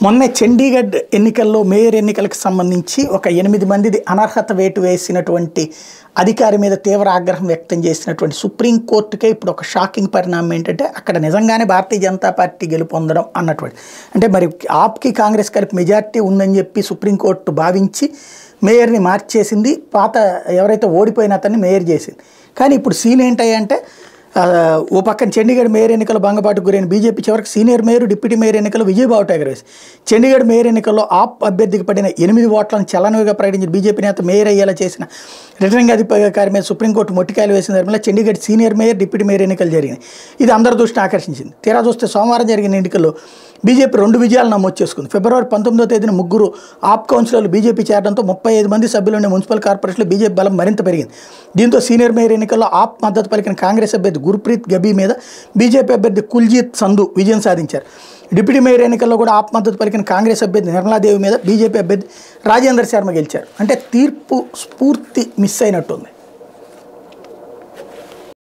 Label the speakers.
Speaker 1: మొన్న చండీగఢ్ ఎన్నికల్లో మేయర్ ఎన్నికలకు సంబంధించి ఒక ఎనిమిది మందిది అనర్హత వేటు వేసినటువంటి అధికారి మీద తీవ్ర ఆగ్రహం వ్యక్తం చేసినటువంటి సుప్రీంకోర్టుకే ఇప్పుడు ఒక షాకింగ్ పరిణామం ఏంటంటే అక్కడ నిజంగానే భారతీయ జనతా పార్టీ గెలుపొందడం అన్నటువంటి అంటే మరి ఆప్కి కాంగ్రెస్ కలిపి మెజార్టీ ఉందని చెప్పి సుప్రీంకోర్టు భావించి మేయర్ని మార్చేసింది పాత ఎవరైతే ఓడిపోయిన అతన్ని మేయర్ చేసింది కానీ ఇప్పుడు సీన్ ఏంటంటే ఆ, ఓ పక్కన చండీగఢ్ మేయర్ ఎన్నికల భంగపాటుకు గురైన బీజేపీ చివరికి సీనియర్ మేయర్ డిప్యూటీ మేయర్ ఎన్నికల్లో విజయబాబు ఎగరేసి చండీగఢ్ మేయర్ ఎన్నికల్లో ఆప్ అభ్యర్థికి పడిన ఎనిమిది ఓట్లను చలనవిగా ప్రకటించిన బీజేపీ నేత మేయర్ అయ్యేలా చేసిన రిటర్నింగ్ అధికారి మీద సుప్రీంకోర్టు మొట్టికాయలు వేసిన ధర్మంలో Chandigarh senior mayor deputy mayor ఎన్నికలు జరిగినాయి ఇది అందరి దృష్టిని ఆకర్షించింది తీరా చూస్తే సోమవారం జరిగిన ఎన్నికల్లో బీజేపీ రెండు విజయాలు నమోదు చేసుకుంది ఫిబ్రవరి పంతొమ్మిదో తేదీన ముగ్గురు ఆప్ కౌన్సిలర్లు బీజేపీ చేరడంతో ముప్పై ఐదు మంది సభ్యులున్న మున్సిపల్ కార్పొరేషన్లో బీజేపీ బలం మరింత పెరిగింది దీంతో సీనియర్ మేయర్ ఎన్నికల్లో ఆప్ మద్దతు పలికిన కాంగ్రెస్ అభ్యర్థి గుర్ప్రీత్ గబీ మీద బీజేపీ అభ్యర్థి కుల్జీత్ సంధు విజయం సాధించారు డిప్యూటీ మేయర్ ఎన్నికల్లో కూడా ఆప్ మద్దతు పలికిన కాంగ్రెస్ అభ్యర్థి నిర్మలాదేవి మీద బీజేపీ అభ్యర్థి రాజేందర్ శర్మ గెలిచారు అంటే తీర్పు స్ఫూర్తి మిస్ అయినట్టుంది